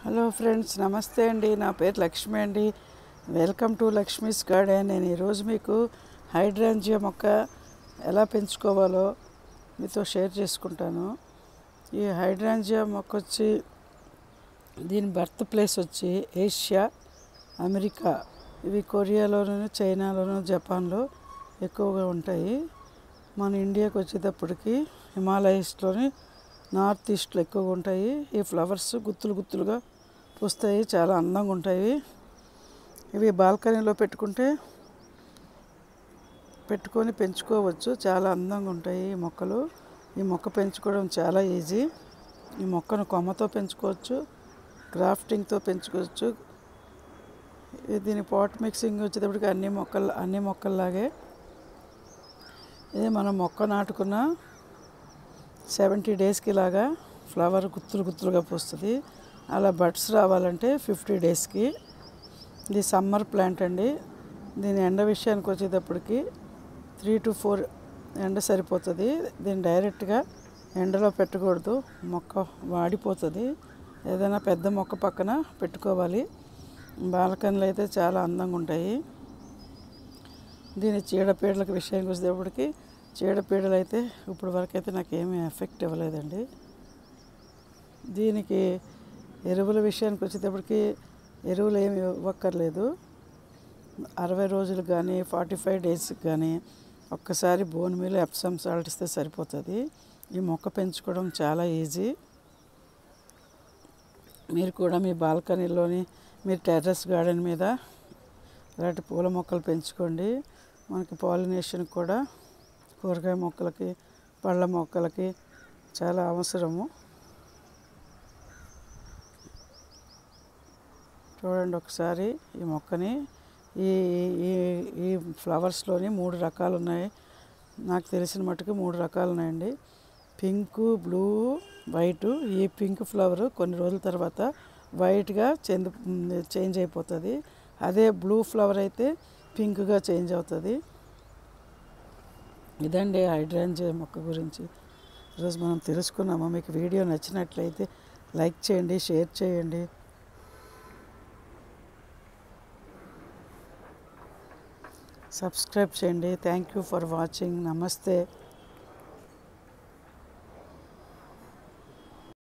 hello friends నమస్తే అండి నా పేరు లక్ష్మి అండి వెల్కమ్ టు లక్ష్మీస్ గార్డెన్ నేను ఈరోజు మీకు హైడ్రాంజియా మొక్క ఎలా పెంచుకోవాలో మీతో షేర్ చేసుకుంటాను ఈ హైడ్రాంజియా మొక్క వచ్చి దీని బర్త్ ప్లేస్ వచ్చి ఏషియా అమెరికా ఇవి కొరియాలోను చైనాలోను జపాన్లో ఎక్కువగా ఉంటాయి మన ఇండియాకి వచ్చేటప్పటికి హిమాలయస్లోని నార్త్ ఈస్ట్లో ఎక్కువగా ఉంటాయి ఈ ఫ్లవర్స్ గుత్తులు గుత్తులుగా పూస్తాయి చాలా అందంగా ఉంటాయి ఇవి బాల్కనీలో పెట్టుకుంటే పెట్టుకొని పెంచుకోవచ్చు చాలా అందంగా ఉంటాయి ఈ మొక్కలు ఈ మొక్క పెంచుకోవడం చాలా ఈజీ ఈ మొక్కను కొమ్మతో పెంచుకోవచ్చు గ్రాఫ్టింగ్తో పెంచుకోవచ్చు ఇది దీని పాట్ మిక్సింగ్ వచ్చేటప్పటికి అన్ని మొక్కలు అన్ని మొక్కల్లాగే ఇది మనం మొక్క నాటుకున్న సెవెంటీ డేస్కి ఇలాగా ఫ్లవర్ గుత్తులు గుత్తులుగా పూస్తుంది అలా బడ్స్ రావాలంటే ఫిఫ్టీ డేస్కి ఇది సమ్మర్ ప్లాంట్ అండి దీని ఎండ విషయానికి వచ్చేటప్పటికి త్రీ టు ఫోర్ ఎండ సరిపోతుంది దీన్ని డైరెక్ట్గా ఎండలో పెట్టకూడదు మొక్క వాడిపోతుంది ఏదైనా పెద్ద మొక్క పక్కన పెట్టుకోవాలి బాల్కనీలు అయితే చాలా అందంగా ఉంటాయి దీని చీడపీడల విషయానికి వచ్చేటప్పటికి చీడపీడలు అయితే ఇప్పుడు వరకు అయితే నాకు ఏమీ ఎఫెక్ట్ ఇవ్వలేదండి దీనికి ఎరువుల విషయానికి వచ్చేటప్పటికి ఎరువులు ఏమి ఇవ్వక్కర్లేదు అరవై రోజులు కానీ ఫార్టీ ఫైవ్ డేస్కి కానీ ఒక్కసారి బోన్ మీద ఎప్సమ్ సాల్ట్ ఇస్తే సరిపోతుంది ఈ మొక్క పెంచుకోవడం చాలా ఈజీ మీరు కూడా మీ బాల్కనీలోని మీరు టెర్రస్ గార్డెన్ మీద ఇలాంటి పూల మొక్కలు పెంచుకోండి మనకి పాలినేషన్ కూడా కూరగాయ మొక్కలకి పళ్ళ మొక్కలకి చాలా అవసరము చూడండి ఒకసారి ఈ మొక్కని ఈ ఈ ఈ ఫ్లవర్స్లోని మూడు రకాలు ఉన్నాయి నాకు తెలిసిన మట్టుకు మూడు రకాలు ఉన్నాయండి పింక్ బ్లూ వైట్ ఈ పింక్ ఫ్లవర్ కొన్ని రోజుల తర్వాత వైట్గా చెందు చేంజ్ అయిపోతుంది అదే బ్లూ ఫ్లవర్ అయితే పింక్గా చేంజ్ అవుతుంది ఇదండి హైడ్రాంజియా మొక్క గురించి ఈరోజు మనం తెలుసుకున్నాము మీకు వీడియో నచ్చినట్లయితే లైక్ చేయండి షేర్ చేయండి సబ్స్క్రైబ్ చేయండి థ్యాంక్ యూ ఫర్ వాచింగ్ నమస్తే